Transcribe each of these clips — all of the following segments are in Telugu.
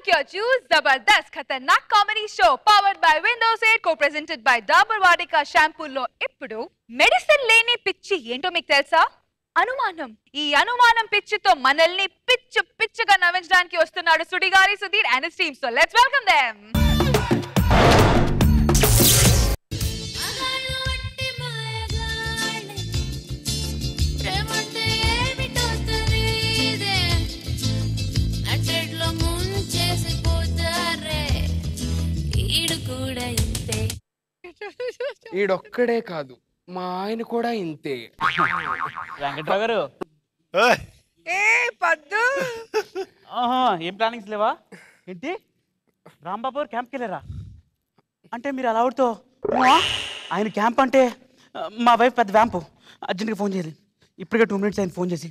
your juice, Zabardast Khatarnak Comedy Show, powered by Windows 8, co-presented by Dabur Vatika Shampoo లో ఇప్పుడు మెడిసిన్ లేని పిచ్చి ఏంటో మీకు తెలుసా అనుమానం ఈ అనుమానం పిచ్చితో మనల్ని పిచ్చు పిచ్చుగా నవ్వించడానికి వస్తున్నాడు Sudigali Sudheer and team so let's welcome them మగాళ్ళు వట్టి మాయగాళ్ళే. ప్రేమంటే ఏమిటో తెలీదే. నట్టెట్లో ముంచేసిపోతారే. ఈడు కూడా ఇంతే ఈడొక్కడే కాదు మా ఆయన కూడా ఇంతే వెంకట్రావు గారు ఏ పద్దు ఆహా, ఏం ప్లానింగ్స్ లేవా ఏంటి రాంబాబు గారు క్యాంప్కి వెళ్ళారా అంటే మీరు అలా ఆవిడతో "ఉవ్వా? ఆయన క్యాంప్ అంటే ఆ, మా వైఫ్ పెద్ద వ్యాంపు అర్జెంట్గా ఫోన్ చేయాలి ఇప్పటికే టూ మినిట్స్ ఆయన ఫోన్ చేసి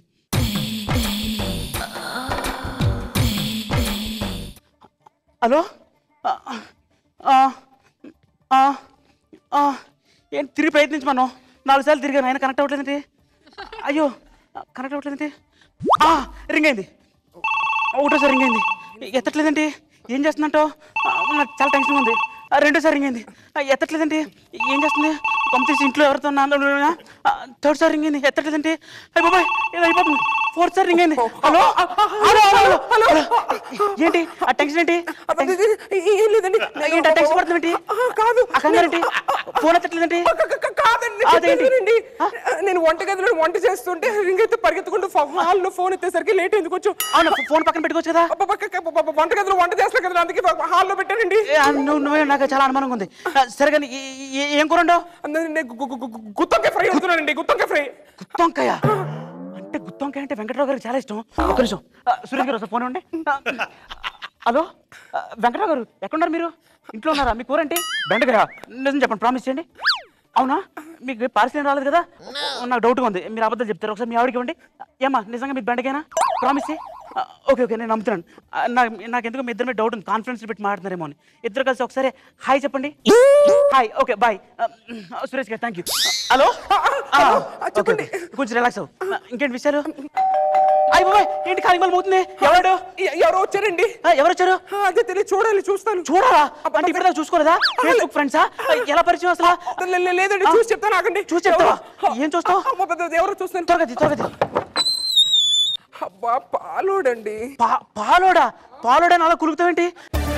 హలో ఆ, ఆ, ఆ, ఆ, ఏంటి తిరిగి ప్రయత్నించి మనం నాలుగు సార్లు తిరిగాను ఆయన కనెక్ట్ అవ్వట్లేదండి అయ్యో కనెక్ట్ అవ్వట్లేదండి ఆ, రింగ్ అయింది ఒకటోసారి రింగ్ అయింది ఎత్తట్లేదండి ఏం చేస్తుందంటో నాకు చాలా టెన్షన్ ఉంది ఆ, రెండోసారి రింగ్ అయింది ఆ, ఎత్తట్లేదండి ఏం చేస్తుంది పంపించేసి ఇంట్లో ఎవరితో థర్డ్ సారి రింగ్ అయింది ఎత్తట్లేదండి అయ్యి బాబాయ్ ఏదో అయిపోతుంది ఫోర్త్ సారి రింగ్ అయింది hello hello hello hello hello ఏంటి ఆ టెన్షన్ ఏంటి ఆ టెన్షన్- ఏం లేదండి ఏంటి ఆ టెన్షన్ పడుతుంది కాదు ఆ కంగారు ఏంటి ఫోన్ ఎత్తట్లేదండి క- క- క- కాదండి అదేంటి? చెప్పేదేనండి. నేను వంటగదిలో వంట చేస్తుంటే రింగ్ అయితే పరిగెత్తుకుంటూ హాల్ లో ఫోన్ ఎత్తేసరికి లేట్ అయింది కొంచెం అవును ఫోన్ పక్కన పెట్టుకోవచ్చు కదా అబ్బబ్బ, క- క- క- వంటగదిలో వంట చేస్తా కదా అందుకే హాల్లో పెట్టానండి ఏ, ఆ, నువ్వు నువ్వే నాకు చాలా అనుమానంగా ఉంది ఆ, సరే కానీ ఈ- ఈ- ఏం కూర ఉండవు అందుకని నేను గు- గు- గు- గు- గుత్తొంకాయ ఫ్రై అవుతున్నానండి గుత్తొంకాయ ఫ్రై గుత్తొంకాయ అంటే గుత్తొంకాయ అంటే వెంకటరావు గారికి చాలా ఇష్టం ఒక నిమిషం ఆ, సురేష్ గారు ఒకసారి ఫోన్ ఇవ్వండి ఆ, హలో ఆ, వెంకటరావు గారు ఎక్కడున్నారు మీరు ఇంట్లో ఉన్నారా మీ కూర ఏంటి బెండకాయ నిజం చెప్పండి ప్రామిస్ చేయండి అవునా మీకు పార్సల్ ఏం రాలేదు కదా నాకు డౌట్గా ఉంది మీరు అబద్ధాలు చెప్తారు ఒకసారి మీ ఆవిడకి ఇవ్వండి ఏమా నిజంగా మీరు బెండకాయనా ప్రామిస్ ఓకే ఓకే నేను నమ్ముతున్నాను ఆ, నాకు నాకు ఎందుకు మీ ఇద్దరు మీద డౌట్ ఉంది కాన్ఫిడెన్స్ పెట్టి మాట్లాడుతున్నారేమో అని ఇద్దరు కలిసి ఒకసారి హాయ్ చెప్పండి hi okay bye Suresh garu thank you hello ఆ, ఓకే, ఓకే. కొంచెం రిలాక్స్ అవ్వు ఆ, ఇంకేంటి విషయాలు అయ్యి బాబాయ్ ఏంటి కాలిమల్ మోతుంది ఎవరు ఎ- ఎవరో వచ్చారండి ఆ, ఎవరు వచ్చారు ఆ, అదే తెలియదు చూడాలి చూస్తాను చూడాలా అంటే ఇప్పుడు చూసుకోలేదా ఫేస్బుక్ ఫ్రెండ్సా ఎలా పరిచయం అసలు లే- లే- లేదండి చూసి చెప్తాను ఆగండి చూసి చెప్తావా? ఏం చూస్తావ్? అమ్మ, పెద్ద- ఎవరో చూస్తాను త్వరగా తీ, త్వరగా తీ. అబ్బా పాలోడండి పా పాలోడా పాలోడా అలా కులుకుతావేంటి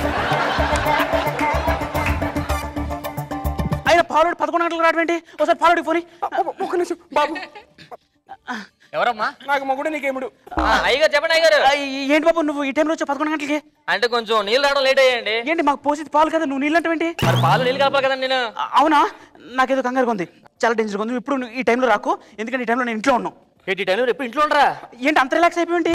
ఆయన పాలోడు పదకొండు గంటలకు రావడం ఏంటి ఒకసారి పాలోడికి పోని అబ్బ, ఒక్క నిమిషం బాబు ఎవరమ్మా నాకు మగుడు నీకేముడు ఆ, అయ్యగారు చెప్పండి అయ్యగారు ఆ, ఏంటి బాబు నువ్వు ఈ టైంలో వచ్చావు పదకొండు గంటలకి అంటే కొంచెం నీళ్ళు రావడం లేట్ అయ్యండి ఏంటి మాకు పోసేది పాలు కదా నువ్వు నీళ్ళు అంటావేంటి మరి పాలు నీళ్ళు కలపాలి కదండి నేను ఆ, అవునా నాకేదో కంగారుగా ఉంది చాలా డేంజర్గా ఉంది ఇప్పుడు నువ్వు ఈ టైంలో రాకు ఎందుకంటే ఈ టైంలో నేను ఇంట్లో ఉన్నాను ఏంటి టైం ఎప్పుడు ఇంట్లో ఉండరా ఏంటి అంత రిలాక్స్ అయిపోయింది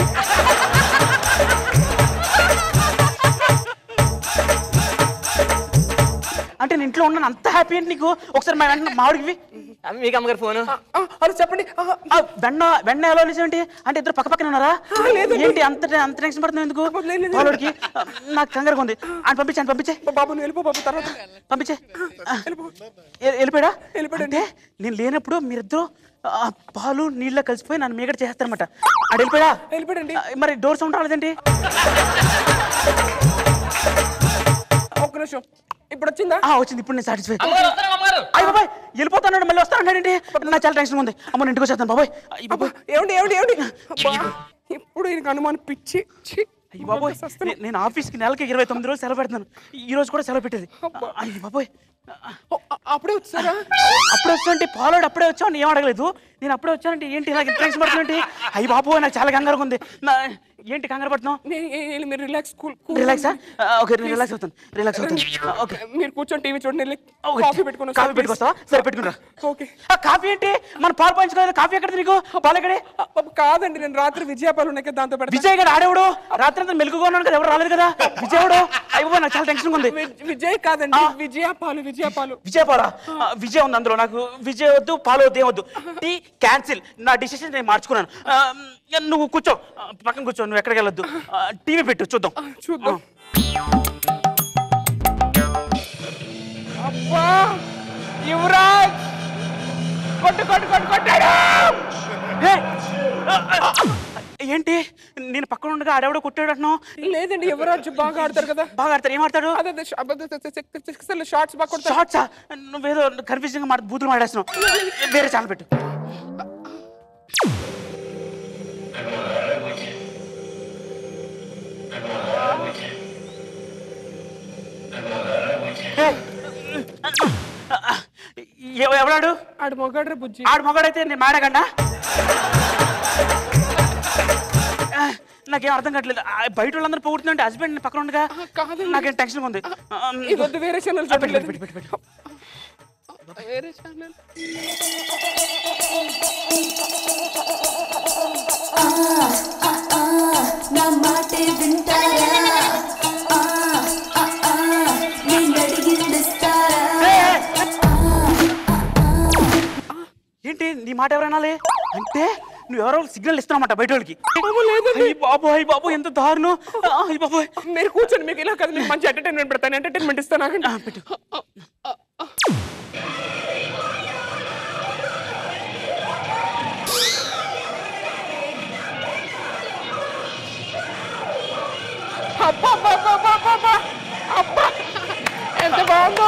అంటే నేను ఇంట్లో ఉన్నాను అంత హ్యాపీ ఏంటి నీకు ఒకసారి మా వెంటనే మామిడికి అమ్మ, మీకు అమ్మగారు ఫోన్ ఆ, అలా చెప్పండి ఆ, వెన్న వెన్న ఎలా ఏంటి అంటే ఇద్దరు పక్క పక్కన ఉన్నారా లేదండి. ఏంటి అంత అంత టెన్షన్ పడుతున్నావు ఎందుకు లేదు, లేదు. పాలోడికి ఆ, నాకు కంగారుగా ఉంది ఆయన పంపించే ఆయన పంపించే బాబు నువ్వు వెళ్ళిపో బాబు తర్వాత పంపించే ఎ- వెళ్ళిపోయాడా వెళ్ళిపోయాడండి. అంటే నేను లేనప్పుడు మీరిద్దరు ఆ, పాలు నీళ్ళ కలిసిపోయి నన్ను మీగడ చేస్తారనమాట ఆడు వెళ్ళిపోయా వెళ్ళిపోయాడండి మరి డోర్ సౌండ్ రాలేదండి ఒక్క నిమిషం ఇప్పుడు వచ్చిందా ఆ, వచ్చింది ఇప్పుడు నేను సాటిస్ఫై అమ్మగారు వస్తారా అమ్మగారు అయ్య బాబాయ్ వెళ్ళిపోతాడు మళ్ళీ వస్తానండి నాకు చాలా టెన్షన్ ఉంది అమ్మ నేను ఇంటికి వచ్చేస్తాను బాబాయ్ అయ్య అబ్బా, బాబాయ్ ఏమండి ఏమండి ఏమండి అబ్బా, ఇప్పుడు ఈయనకు అనుమానం పిచ్చి ఛీ. అయ్య బాబోయ్ నే- నేను ఆఫీస్కి నెలకి ఇరవై తొమ్మిది రోజులు సెలవు పెడుతున్నాను ఈ రోజు కూడా సెలవు పెట్టేది అయ్య బాబోయ్ ఓ, అ- అప్పుడే వచ్చారా అప్పుడే వచ్చానంటే పాలోడు అప్పుడే వచ్చావు ఏం అడగలేదు నేను అప్పుడే వచ్చానంటే ఏంటి నాకు టెన్షన్ పడుతుందంటే అయ్యి బాబోయ్ నాకు చాలా కంగారుగా ఉంది నా ఏంటి కంగారు పడుతున్నావు నేను ఏ- ఏ- మీరు రిలాక్స్ కూల్ కూల్ రిలాక్సా ఓకే రిలాక్స్ అవుతాను రిలాక్స్ అవుతాను ఓకే మీరు కూర్చొని టీవీ చూడండి వెళ్ళి కాఫీ పెట్టుకుని కాఫీ పెట్టుకొస్తావా సరే పెట్టుకురా ఓకే ఆ, కాఫీ ఏంటి మన పాలు పంచుకోలేదు కాఫీ ఎక్కడ నీకు పాలు ఎక్కడే అబ్బా, కాదండి నేను రాత్రి విజయపాలు ఉన్నాయి కదా దాంతో పెడతా విజయ్ గారు ఆడేవాడు రాత్రి అంతా మెలుగుగా ఉన్నాడు కదా ఎవరు రాలేదు కదా విజయవాడు అయ్యో నాకు చాలా టెన్షన్ ఉంది వి- విజయ్ కాదండి విజయపాలు విజయపాలు విజయ్ పాలా ఆ, విజయ్ ఉంది అందులో నాకు విజయ్ వద్దు పాలు వద్దు ఏమొద్దు టీ క్యాన్సిల్ నా డిసిషన్ నేను మార్చుకున్నాను ఆ, నువ్వు కూర్చో ఆ, పక్కన కూర్చో నువ్వు ఎక్కడికి వెళ్ళొద్దు టీవీ పెట్టు చూద్దాం చూద్దాం అబ్బా యువరాజ్ కొట్టు కొట్టు కొట్టు కొట్టాడు ఏ! ఆ, ఆ, ఆ, ఏంటి నేను పక్కన ఉండగా ఆడెవడో కొట్టాడు అంటున్నావు లేదండి యువరాజు బాగా ఆడతారు కదా బాగా ఆడతారు ఏం ఆడతాడు అదే అదే షా- అదే అదే అదే సిక్సర్లు షార్ట్స్ బాగా కొడతారు షార్ట్సా నువ్వేదో కన్ఫ్యూజింగ్ మాట బూతులు మాడేస్తున్నావు వేరే ఛానల్ పెట్టు ఏయ్! ఎవ- ఎవడాడు ఆడు మొగాడ్రే బుజ్జి ఆడు మగాడైతే నేను మాడగండా నాకేం అర్థం కావట్లేదు ఆ, బయట వాళ్ళందరూ పొగుడుతుందంటే హస్బెండ్ పక్కన ఉండగా కాదండి. నాకేం టెన్షన్ ఉంది ఆ, ఇది వద్దు వేరే ఛానల్ ఆ, పెట్టు, పెట్టు, పెట్టు, పెట్టు. వేరే ఛానల్ నా మాటే వింటారా ఆ, ఆ, ఆ, నేను అడిగింది ఇస్తారా ఏంటి నీ మాట ఎవరైనాలే అంటే నువ్వు ఎవరో సిగ్నల్ ఇస్తున్నావు బయట వాళ్ళకి అయ్య బాబు అయ్య బాబు ఎంత దారుణం అయ్య బాబు మీరు కూర్చొని మీకు ఇలా కదా మీకు మంచి ఎంటర్టైన్మెంట్ పెడతాను ఎంటర్టైన్మెంట్ ఇస్తాను ఆగండి. పెట్టు అబ్బా అబ్బా అబ్బా అబ్బా అబ్బా అబ్బా. అబ్బా ఎంత బాగుందో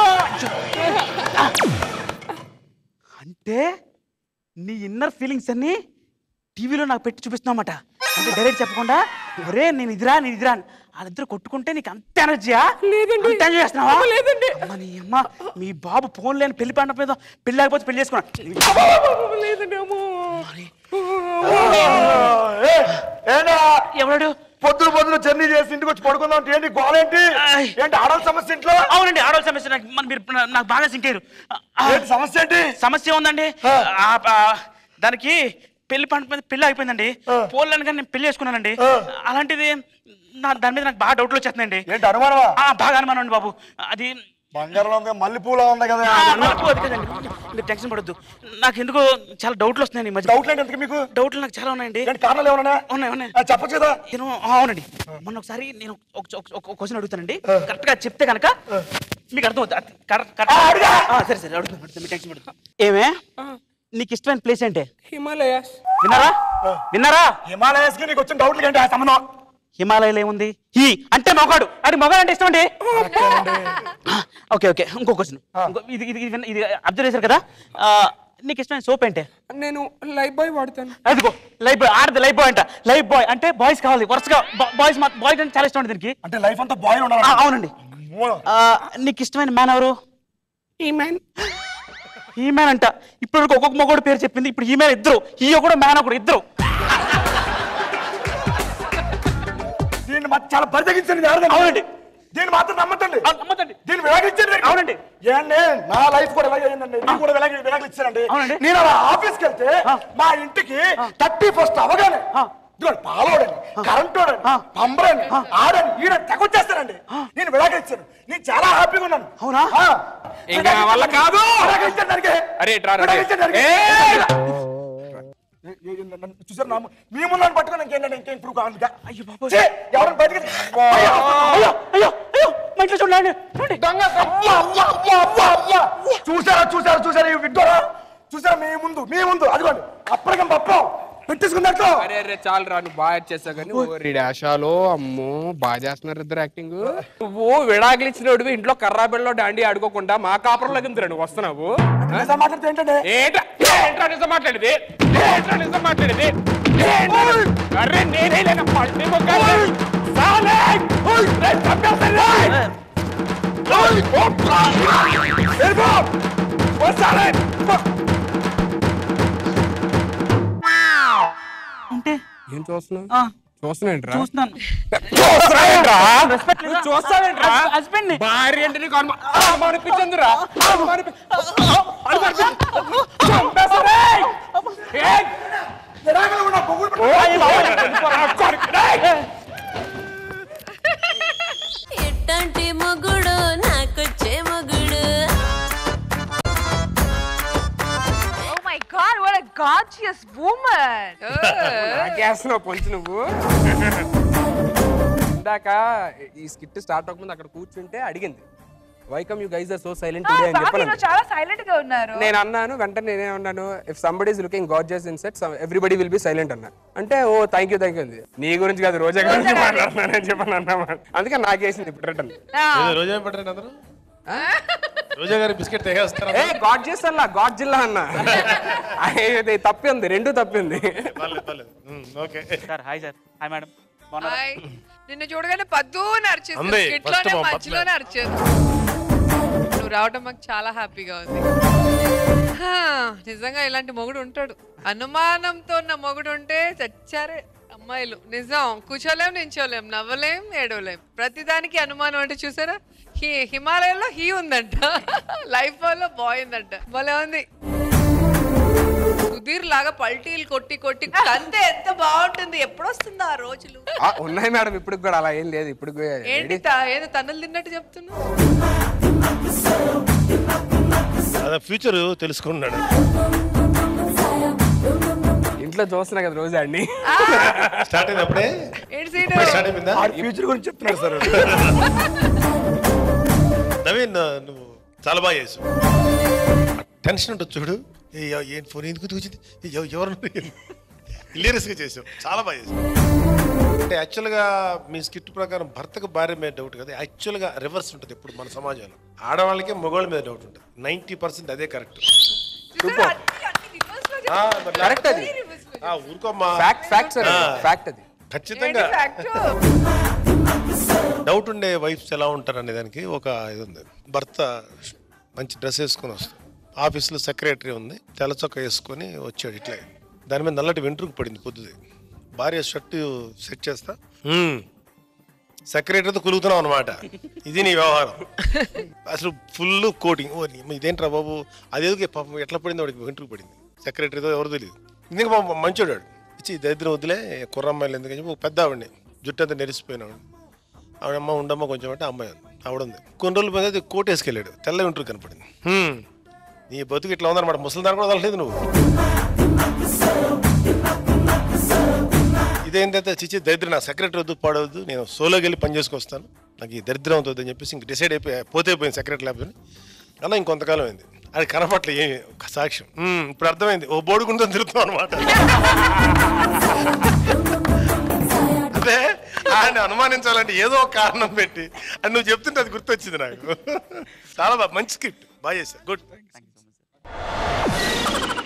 అంటే నీ ఇన్నర్ ఫీలింగ్స్ అన్ని టీవీలో నాకు పెట్టి చూపిస్తున్నామట అంటే డైరెక్ట్ చెప్పకుండా ఒరే నేను ఇదిరా నేను ఇదిరా అని. వాళ్ళిద్దరు కొట్టుకుంటే నీకు అంత ఎనర్జీయా లేదండి. అంత ఎంజాయ్ చేస్తున్నావా అమ్మ, లేదండి. అమ్మ, నీ అమ్మ మీ బాబు ఫోన్ లేని పెళ్లి పండ మీద పెళ్లి లేకపోతే పెళ్లి చేసుకున్నా అబ్బా, అబ్బా, అబ్బా, లేదండి అమ్మో ఏంటా ఎవడాడు పొద్దున పొద్దున జర్నీ చేసి ఇంటికి వచ్చి పడుకుందాం అంటే ఏంటి గోలేంటి ఆయ్. ఏంటి ఆడవాళ్ళ సమస్య ఇంట్లో అవునండి ఆడవాళ్ళ సమస్య నాకు మన మీరు నా- నాకు బాగా సింకారు ఏంటి సమస్య ఏంటి సమస్య ఉందండి ఆ, ఆ, దానికి పెళ్లి పంట మీద పెళ్లి అయిపోయిందండి ఫోన్ లేని కానీ నేను పెళ్లి చేసుకున్నానండి అలాంటిది నా దాని మీద నాకు బాగా డౌట్లు వచ్చేస్తున్నాయండి ఏంటి అనుమానమా ఆ, బాగా అనుమానం అండి బాబు అది బంగారంలో ఉంది మల్లెపూలా ఉంది కదా ఆ, నాకు అది కదండి మీరు టెన్షన్ పడొద్దు నాకు ఎందుకో చాలా డౌట్లు వస్తున్నాయండి ఈ మధ్య డౌట్ ఏంటి ఎందుకు మీకు డౌట్లు నాకు చాలా ఉన్నాయండి ఏంటి కారణాలు ఏమన్నా ఉన్నాయి ఉన్నాయి ఆ, చెప్పొచ్చు కదా నేను ఆ, అవునండి మొన్న ఒకసారి నేను ఒక- ఒక- ఒక క్వశ్చన్ అడుగుతానండి కరెక్ట్ గా చెప్తే కనుక మీకు అర్థం అవుతుంది కరెక్ట్ కరెక్ట్ ఆ, సరే సరే అడుగుతాను అడుగుతాను మీరు టెన్షన్ పడదు ఏమే నీకు ఇష్టమైన ప్లేస్ ఏంటి హిమాలయాస్ విన్నారా విన్నారా హిమాలయస్ కి నీకు వచ్చిన డౌట్లు ఏంటి ఆ సంబంధం హిమాలయాలు ఏముంది ఈ అంటే మొగాడు అది మొగాడు అంటే ఇష్టం అండి ఓకే ఓకే ఇంకో క్వశ్చన్ ఇది ఇది ఇది విన్న- ఇది అబ్జర్వ్ చేశారు కదా ఆ, నీకు ఇష్టమైన సోప్ ఏంటి నేను లైఫ్ బాయ్ వాడతాను అదిగో లైఫ్ బాయ్ ఆడది లైఫ్ బాయ్ అంట లైఫ్ బాయ్ అంటే బాయ్స్ కావాలి వరుసగా బాయ్స్ బాయ్స్ అంటే చాలా ఇష్టం అండి దీనికి అంటే లైఫ్ అంతా బాయ్ ఉండాలి ఆ, అవునండి ఆ, నీకు ఇష్టమైన మ్యాన్ ఎవరు ఈ మ్యాన్ ఈ మ్యాన్ అంట ఇప్పుడు ఒక్కొక్క మొగోడు పేరు చెప్పింది ఇప్పుడు ఈ మ్యాన్ ఇద్దరు ఈ ఒకడు మ్యాన్ ఒకడు ఇద్దరు దీన్ని మాత్రం చాలా పరితగించండి అవునండి. దీన్ని మాత్రం నమ్మతండి ఆ, నమ్మకండి. దీన్ని విడాకించండి అవునండి. ఏండి నా లైఫ్ కూడా ఇలాగే అయిందండి నీకు కూడా విడాకి విడాకులు ఇచ్చారండి అవునండి. నేను అలా ఆఫీస్కి వెళ్తే మా ఇంటికి థర్టీ ఫస్ట్ అవగానే ఇదిగోండి పాలోడని కరెంటోడని పంబరని ఆడని ఈడ తెగొచ్చేస్తానండి నేను విడాకులు ఇచ్చాను నేను చాలా హ్యాపీగా ఉన్నాను అవునా? ఆ. ఇంకా నా వల్ల కాదు. విడాకులు ఇచ్చాను దానికి. అరే, ఇట్రా, రా, విడాకులు రే. ఇచ్చాను దానికి. ఏయ్! ఏ- ఏ- ఏ- నన్ను చూసారు నా ము- మీ ముందు నన్ను పట్టుకొని ఇంకేంటంటే ఇంకేం ప్రూఫ్ కావాలి ఇంకా? అయ్యో బాబోయ్. ఛీ, ఎవరిని బయటికి అయ్యో అయ్యో అయ్యో అయ్యో మా ఇంట్లో చూడండి చూడండి దొంగ అమ్మా, అమ్మా, అమ్మా, అమ్మా, అమ్మా. చూసారా చూసారా చూసారా ఈ విడ్డోరా చూసారా మీ ముందు మీ ముందు అదిగోండి అప్పటికం పప్పం పెట్టేసుకున్నట్టు అరే అరే చాలు రా నువ్వు బాగా చేసావు కానీ ఓరి డాషాలో అమ్మో బాగా చేస్తున్నారు ఇద్దరు యాక్టింగ్ నువ్వు విడాకులు ఇచ్చినోడివి ఇంట్లో కర్రా బిళ్ళలో డాండి ఆడుకోకుండా మా కాపురంలోకి ఎందుకు నువ్వు వస్తున్నావు నిజం మాట్లాడితే ఏంటంటే ఏంట్రా ఏంట్రా నిజం మాట్లాడేది ఏంట్రా నిజం మాట్లాడేది ఏంట్రా? అరే నేనే లేన పట్టి మొక్కలు. సాలే! రేయ్, చంపేస్తాను రేయ్. ఓయ్, ఓప్రా! వెళ్ళిపో! ఓ సాలే! పో! అంటే ఏం చూస్తున్నావు ఆ, చూస్తున్నాంట్రా చూస్తున్నాను చూస్తున్నావేంట్రా Respect లేదా? నువ్వు చూస్తావేంట్రా హస్- husband ని. భార్య అంటే నీకు అనుమా- అనుమానిపించందిరా అనుమానిపి- అనుమానిపి- చంపేస్తాను రేయ్! ఏయ్! విడాకులు కూడా పొగుడు పెట్టి- ఎట్టంటి మొగుడు నాకొచ్చే మొగుడు Oh my god, what a gorgeous woman! నాకేస్తున్నావు పొంచి నువ్వు ఇందాక ఈ స్కిట్ స్టార్ట్ అవ్వకముందు అక్కడ కూర్చుంటే అడిగింది why come you guys are so silent ఆ, టుడే అని బాబీ చెప్పాను ఈరోజు చాలా సైలెంట్ గా ఉన్నారు నేను అన్నాను వెంటనే నేనే అన్నాను if somebody is looking gorgeous in set everybody will be silent అన్నా అంటే oh thank you thank you అంది నీ గురించి కాదు రోజా గురించి మాట్లాడుతున్నానని చెప్పని అన్నా అందుకే నాకేసింది ఇప్పుడు రిటర్న్ ఆ, ఏదో రోజా ఏం పెట్టండి అందరూ రోజా గారి బిస్కెట్ తెగేస్తారా ఏ గాడ్జియస్ అన్నా గాడ్ జిల్లా అన్న అది తప్పింది రెండు తప్పింది పర్లేదు పర్లేదు um, okay sir hi sir hi madam బాగున్నారా హాయ్ నిన్ను చూడగానే పద్దు అని అరిచేది అందే, స్కిట్లోనే first మా మధ్యలోనే అరిచేది నువ్వు రావడం మాకు చాలా హ్యాపీగా ఉంది హా, నిజంగా ఇలాంటి మొగుడు ఉంటాడు అనుమానంతో ఉన్న మొగుడు ఉంటే చచ్చారే అమ్మాయిలు నిజం కూర్చోలేం నించోలేం నవ్వలేం ఏడవలేం ప్రతిదానికి అనుమానం అంటే చూసారా హీ హిమాలయంలో హీ ఉందంట లైఫ్ లో బాయ్ ఉందంట భలే ఉంది సుధీర్ లాగా పల్టీలు కొట్టి కొట్టి అంతే ఎంత బాగుంటుంది ఎప్పుడు వస్తుందో ఆ రోజులు ఆ, ఉన్నాయి మేడం ఇప్పుడు కూడా అలా ఏం లేదు ఇప్పుడు ఏంటి త- ఏదో తన్నులు తిన్నట్టు చెప్తున్నా అదే ఫ్యూచర్ తెలుసుకున్నాడు ఇంట్లో చూస్తున్నా కదా రోజా అండి స్టార్ట్ అయినప్పుడే ఏంటి సీటు స్టార్ట్ అయిపోయిందా ఫ్యూచర్ గురించి చెప్తున్నారు సార్ నవీన్ నువ్వు చాలా బాగా చేసావు టెన్షన్ ఉంటుంది చూడు ఏ, ఎవ- ఏం ఫోన్ ఎందుకు తూచింది ఏ, ఎవ- ఎవరు హిలేరియస్గా చేసావు చాలా బాగా చేసావు అంటే యాక్చువల్గా మీ స్కిట్ ప్రకారం భర్తకు భార్య మీద డౌట్ కదా యాక్చువల్గా రివర్స్ ఉంటుంది ఇప్పుడు మన సమాజంలో ఆడవాళ్ళకి మగవాళ్ళ మీద డౌట్ ఉంటుంది నైంటీ పర్సెంట్ అదే కరెక్ట్ చూసారా? అన్ని- అన్ని reverse లో చెప్తున్నా. కరెక్ట్ అది reverse లో. ఊరుకోమ్మా ఫ్యాక్ట్ ఫ్యాక్ట్ సార్ ఆ. ఫ్యాక్ట్ అది ఏంటి ఖచ్చితంగా fact? డౌట్ ఉండే వైఫ్స్ ఎలా ఉంటారు అనే దానికి ఒక ఇది ఉంది భర్త మంచి డ్రెస్ వేసుకొని వస్తాడు ఆఫీస్లో సెక్రటరీ ఉంది తెల్ల చొక్క వేసుకొని వచ్చాడు ఇట్లా దాని మీద నల్లటి వెంట్రుకు పడింది పొద్దుది భార్య షర్టు సెట్ చేస్తా "హ్మ్, సెక్రటరీతో కులుగుతున్నావు అనమాట ఇది నీ వ్యవహారం అసలు ఫుల్ కోటింగ్ ఓ నీ- ఇదేంట్రా బాబు అదేదో పాపం ఎట్లా పడింది వాడికి వెంట్రుకు పడింది సెక్రటరీతో ఎవరు తెలియదు ఇందుకు పాపం మంచోడు వాడు. ఇచ్చి దరిద్రం వద్దులే కుర్రమ్మాయిలు ఎందుకని చెప్పి ఒక పెద్ద ఆవిడని జుట్టు అంతా నెరిసిపోయినాడు ఆవిడమ్మ ఉండమ్మ కొంచెం అంటే అమ్మాయి ఉంది ఆవిడ ఉంది కొన్ని రోజుల మీద అది కోట్ వేసుకెళ్ళాడు తెల్ల వెంట్రుకు కనపడింది "హ్మ్, నీ బతుకు ఇట్లా ఉందన్నమాట ముసలిదాన్ని కూడా వదలలేదు నువ్వు ఇదేంటంటే చిచ్చి దరిద్రం నా సెక్రటరీ వద్దు పాడవద్దు నేను సోలోకి వెళ్ళి పని చేసుకొస్తాను నాకు ఈ దరిద్రం అవుతుంది అని చెప్పేసి ఇంక డిసైడ్ అయిపోయి పోతే పోయింది సెక్రటరీ ల్యాబ్ అలా ఇంకొంతకాలం అయింది అది కనపట్లే ఏమి ఒక సాక్ష్యం "హ్మ్, ఇప్పుడు అర్థమైంది ఓ బోడుకుంటుంది తిరుగుతాం అనమాట అంటే ఆయన అనుమానించాలంటే ఏదో ఒక కారణం పెట్టి అని నువ్వు చెప్తుంటే అది గుర్తొచ్చింది నాకు చాలా బాగా మంచి స్క్రిప్ట్ బాగా చేశా good thank you so much